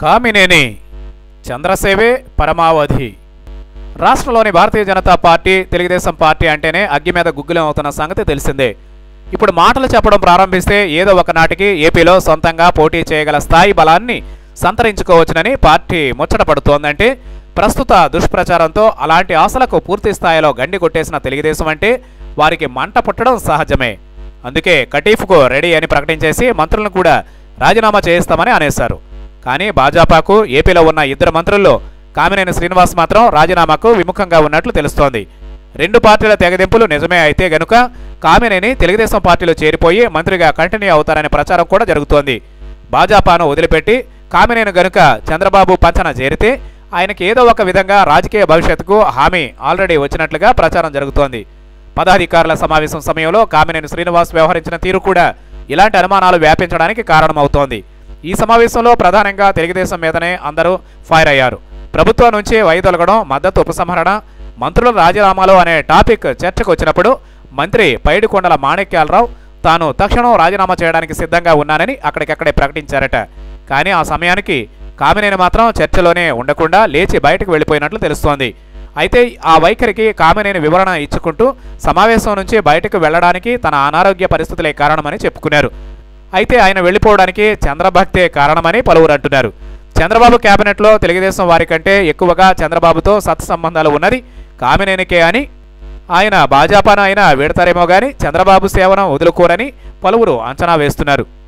కామినేని చంద్రసేవే పరమావధి రాష్ట్రంలోని భారతీయ జనతా పార్టీ తెలుగుదేశం పార్టీ అంటేనే అగ్గి మీద గుగ్గులం అవుతున్న సంగతి తెలిసిందే ఇప్పుడు మాటలు చెప్పడం ప్రారంభిస్తే ఏదో ఒక నాటికి ఏపీలో సొంతంగా పోటీ చేయగల స్థాయి బలాన్ని సంతరించుకోవచ్చునని పార్టీ ముచ్చట పడుతోందంటే ప్రస్తుత దుష్ప్రచారంతో అలాంటి ఆశలకు పూర్తి స్థాయిలో గండి కొట్టేసిన తెలుగుదేశం అంటే వారికి మంట పుట్టడం సహజమే అందుకే కటీఫ్కు రెడీ అని ప్రకటించేసి మంత్రులను కూడా రాజీనామా చేయిస్తామని అనేశారు కానీ భాజపాకు ఏపీలో ఉన్న ఇద్దరు మంత్రుల్లో కామినేని శ్రీనివాస్ మాత్రం రాజీనామాకు విముఖంగా ఉన్నట్లు తెలుస్తోంది రెండు పార్టీల తెగదెంపులు నిజమే అయితే గనుక కామినేని తెలుగుదేశం పార్టీలో చేరిపోయి మంత్రిగా కంటిన్యూ అవుతారనే ప్రచారం కూడా జరుగుతోంది భాజపాను వదిలిపెట్టి కామినేని గనుక చంద్రబాబు పంచన చేరితే ఆయనకి ఏదో ఒక విధంగా రాజకీయ భవిష్యత్తుకు హామీ ఆల్రెడీ వచ్చినట్లుగా ప్రచారం జరుగుతోంది పదాధికారుల సమావేశం సమయంలో కామినేని శ్రీనివాస్ వ్యవహరించిన తీరు కూడా ఇలాంటి అనుమానాలు వ్యాపించడానికి కారణమవుతోంది ఈ సమావేశంలో ప్రధానంగా తెలుగుదేశం మీదనే అందరూ ఫైర్ అయ్యారు ప్రభుత్వం నుంచి వైదొలగడం మద్దతు ఉపసంహరణ మంత్రుల రాజీనామాలు అనే టాపిక్ చర్చకు వచ్చినప్పుడు మంత్రి పైడికొండల మాణిక్యాలరావు తాను తక్షణం రాజీనామా చేయడానికి సిద్ధంగా ఉన్నానని అక్కడికక్కడే ప్రకటించారట కానీ ఆ సమయానికి కామినేని మాత్రం చర్చలోనే ఉండకుండా లేచి బయటకు వెళ్ళిపోయినట్లు తెలుస్తోంది అయితే ఆ వైఖరికి కామినేని వివరణ ఇచ్చుకుంటూ సమావేశం నుంచి బయటకు వెళ్ళడానికి తన అనారోగ్య పరిస్థితులే కారణమని చెప్పుకున్నారు అయితే ఆయన వెళ్ళిపోవడానికి చంద్రభక్తే కారణమని పలువురు అంటున్నారు చంద్రబాబు కేబినెట్లో తెలుగుదేశం వారి కంటే ఎక్కువగా చంద్రబాబుతో సత్సంబంధాలు ఉన్నది కామినేనికే అని ఆయన భాజపాను అయినా వీడతారేమో గాని చంద్రబాబు సేవను వదులుకోరని పలువురు అంచనా వేస్తున్నారు